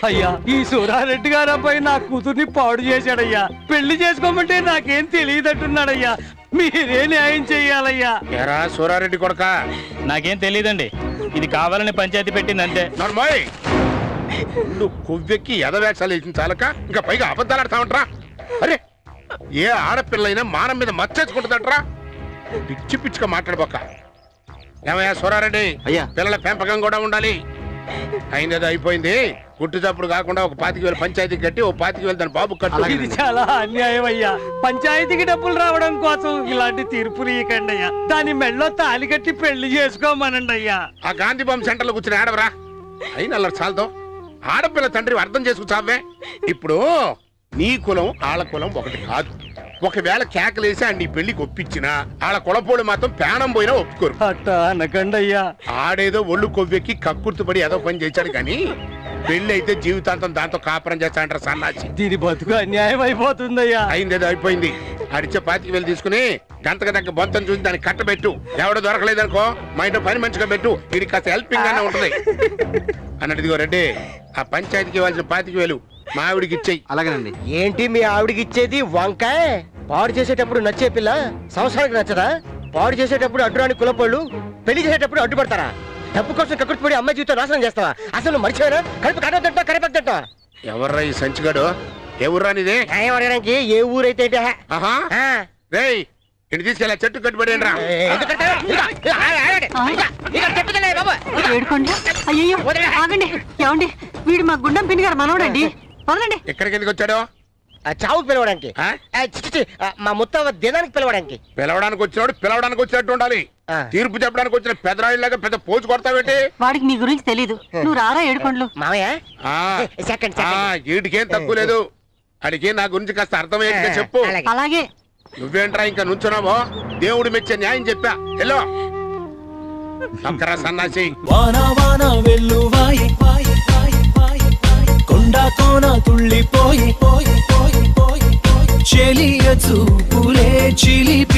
అయ్యా ఈ సూరారెడ్డి గారు అబ్బాయి నా కూతుర్ని పాడు చేశాడయ్యా పెళ్లి చేసుకోమంటే నాకేం తెలియదట్టున్నాడయ్యా మీరే న్యాయం చెయ్యాలయ్యా ఎరా సూరారెడ్డి కొడక నాకేం తెలియదండి ఇది కావాలని పంచాయతీ పెట్టింది అంతే నర్మోయ్ నువ్వు కొవ్వెక్కి ఎదవేషాలు వేసిన చాలక ఇంకా పైగా అబద్ధాలు ఆడతావంట్రా అరే ఏ ఆడపిల్లైనా మానం మీద మచ్చేసుకుంటుందంట్రా పిచ్చి పిచ్చిగా మాట్లాడబోక ఏమయ్యా సూరారెడ్డి అయ్యా. పిల్లల పెంపకం కూడా ఉండాలి అయినది అయిపోయింది గుట్టు చప్పుడు కాకుండా ఒక పాతికి వేలు పంచాయతీ కట్టి ఓ పాతికి వేలు దాని బాబు కట్టు ఇది చాలా అన్యాయం అయ్యా పంచాయతీకి డబ్బులు రావడం కోసం ఇలాంటి తీర్పులు ఇవ్వకండి అయ్యా దాని మెళ్ళో తాలి కట్టి పెళ్లి చేసుకోమనండి అయ్యా ఆ గాంధీ బొమ్మ సెంటర్లో కూర్చుని ఆడవరా అయిన అల్లరి చాలతో ఆడపిల్ల తండ్రి అర్థం చేసుకు చావే ఇప్పుడు నీ కులం ఆళ్ళ కులం ఒకటి కాదు ఒకవేళ కేకలేసి ఆ నీ పెళ్లికి ఒప్పించినా ఆళ్ళ కులపోడు మాత్రం ప్రాణం పోయినా ఒప్పుకోరు అట్టా అనకండి అయ్యా ఆడేదో ఒళ్ళు కొవ్వెక్కి కక్కుర్తిపడి ఏదో పని చేశాడు కానీ పెళ్లి అయితే జీవితాంతం దాంతో కాపురం చేస్తాడంటారు సన్నాసి దీని బతుకు అన్యాయం అయిపోతుందయ్యా అయిందేదో అయిపోయింది అడిచే పాతికి వెళ్ళి తీసుకుని గంటకు దగ్గర బొంతం చూసి దాన్ని కట్టబెట్టు ఎవడో దొరకలేదనుకో మా ఇంట్లో పని మంచిగా పెట్టు ఇది కాస్త హెల్పింగ్ గానే ఉంటది అన్నట్టుదిగో రెడ్డి ఆ పంచాయతీకి ఇవ్వాల్సిన పాతికి వేలు మా ఆవిడికి ఇచ్చేయి అలాగేనండి ఏంటి మీ ఆవిడకి ఇచ్చేది వంకాయ పాడు చేసేటప్పుడు నచ్చే పిల్ల సంవత్సరానికి నచ్చదా పాడు చేసేటప్పుడు అడ్డురాని కులపోళ్ళు పెళ్లి చేసేటప్పుడు అడ్డుపడతారా డబ్బు కోసం కక్కుర్తిపడి అమ్మాయి జీవితం నాశనం చేస్తావా అసలు మర్చిపోయారా కడుపు కట్టదంటా కరిపెట్టా ఎవర్రా ఈ సంచిగాడు ఎవరురా నీది న్యాయం అడగడానికి ఏ ఊరైతే ఏంటి? ఆహా ఆ, రేయ్ ఇటు తీసుకెళ్ళా చెట్టు కట్టుబడి రా ఏ, ఎందుకంటే ఇదిగో, ఇదిగో, ఆగండి, ఆగండి. ఇదిగో, ఇదిగో, చెప్పుతుండే బాబు. ఏడుకొండ అయ్యయ్యో ఆగండి ఏమండి వీడు మా గుండం పిన్ని గారు మనవడండి వదలండి ఎక్కడికి ఎందుకు వచ్చాడు ఆ, చావుకు పిలవడానికి ఆ? ఆ, చి, చి, చి, ఆ, మా ముత్తవ దినానికి పిలవడానికి పిలవడానికి వచ్చినాడు పిలవడానికి వచ్చినట్టు ఉండాలి ఆ. తీర్పు చెప్పడానికి వచ్చిన పెద్దరాయిలాగా పెద్ద పోజు కొడతావేంటి వాడికి నీ గురించి తెలీదు నువ్వు రారా ఏడుకొండలు మామయ్య ఆ సెకండ్ ఆ, సెకండ్ వీడికేం తక్కువ లేదు అడిగి నా గురించి కాస్త అర్థమయ్యేట్టుగా చెప్పు అలాగే. అలాగే నువ్వేంట్రా ఇంకా నుంచున్నావో దేవుడు మెచ్చే న్యాయం చెప్పా ఎల్లో అక్కరా సన్నాసి వాన వాన వెల్లువాయి వాయి, వాయి, వాయి, వాయి. కొండ కోన తుళ్ళిపోయి పోయి పోయి పోయి పోయి చెలియ చూపులే చిలిపి